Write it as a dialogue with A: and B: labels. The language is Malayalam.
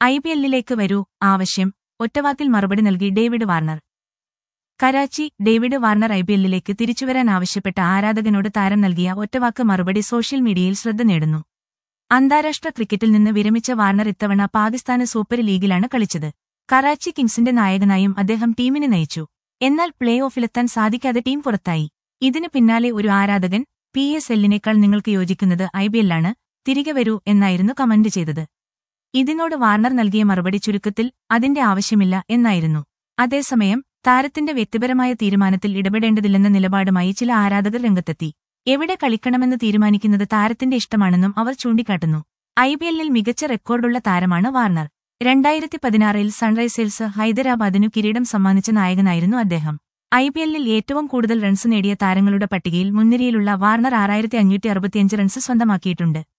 A: ഐ പി എല്ലിലേക്ക് വരൂ ആവശ്യം ഒറ്റവാക്കിൽ മറുപടി നൽകി David Warner Karachi David Warner I P എല്ലിലേക്ക് തിരിച്ചുവരാൻ ആവശ്യപ്പെട്ട ആരാധകനോട് താരം നൽകിയ ഒറ്റവാക്ക് മറുപടി സോഷ്യൽ മീഡിയയിൽ ശ്രദ്ധ നേടുന്നു അന്താരാഷ്ട്ര ക്രിക്കറ്റിൽ നിന്ന് വിരമിച്ച വാർണർ ഇത്തവണ പാകിസ്ഥാന് സൂപ്പർ ലീഗിലാണ് കളിച്ചത് കറാച്ചി കിങ്സിന്റെ നായകനായും അദ്ദേഹം ടീമിനെ നയിച്ചു എന്നാൽ പ്ലേ ഓഫിലെത്താൻ സാധിക്കാതെ ടീം പുറത്തായി ഇതിന് പിന്നാലെ ഒരു ആരാധകൻ പി എസ് എല്ലിനേക്കാൾ നിങ്ങൾക്ക് യോജിക്കുന്നത് ഐ ബി എല്ലാണ് തിരികെ വരൂ എന്നായിരുന്നു കമന്റ് ചെയ്തത് ഇതിനോട് വാർണർ നൽകിയ മറുപടി ചുരുക്കത്തിൽ അതിന്റെ ആവശ്യമില്ല എന്നായിരുന്നു അതേസമയം താരത്തിന്റെ വ്യക്തിപരമായ തീരുമാനത്തിൽ ഇടപെടേണ്ടതില്ലെന്ന നിലപാടുമായി ചില ആരാധകർ രംഗത്തെത്തി എവിടെ കളിക്കണമെന്ന് തീരുമാനിക്കുന്നത് താരത്തിന്റെ ഇഷ്ടമാണെന്നും അവർ ചൂണ്ടിക്കാട്ടുന്നു ഐ പി എല്ലിൽ മികച്ച റെക്കോർഡുള്ള താരമാണ് വാർണർ രണ്ടായിരത്തി പതിനാറിൽ സൺറൈസേഴ്സ് ഹൈദരാബാദിനു കിരീടം സമ്മാനിച്ച നായകനായിരുന്നു അദ്ദേഹം ഐ പി എല്ലിൽ ഏറ്റവും കൂടുതൽ റൺസ് നേടിയ താരങ്ങളുടെ പട്ടികയിൽ മുൻനിരയിലുള്ള വാർണർ ആറായിരത്തി അഞ്ഞൂറ്റി അറുപത്തിയഞ്ച് റൺസ് സ്വന്തമാക്കിയിട്ടുണ്ട്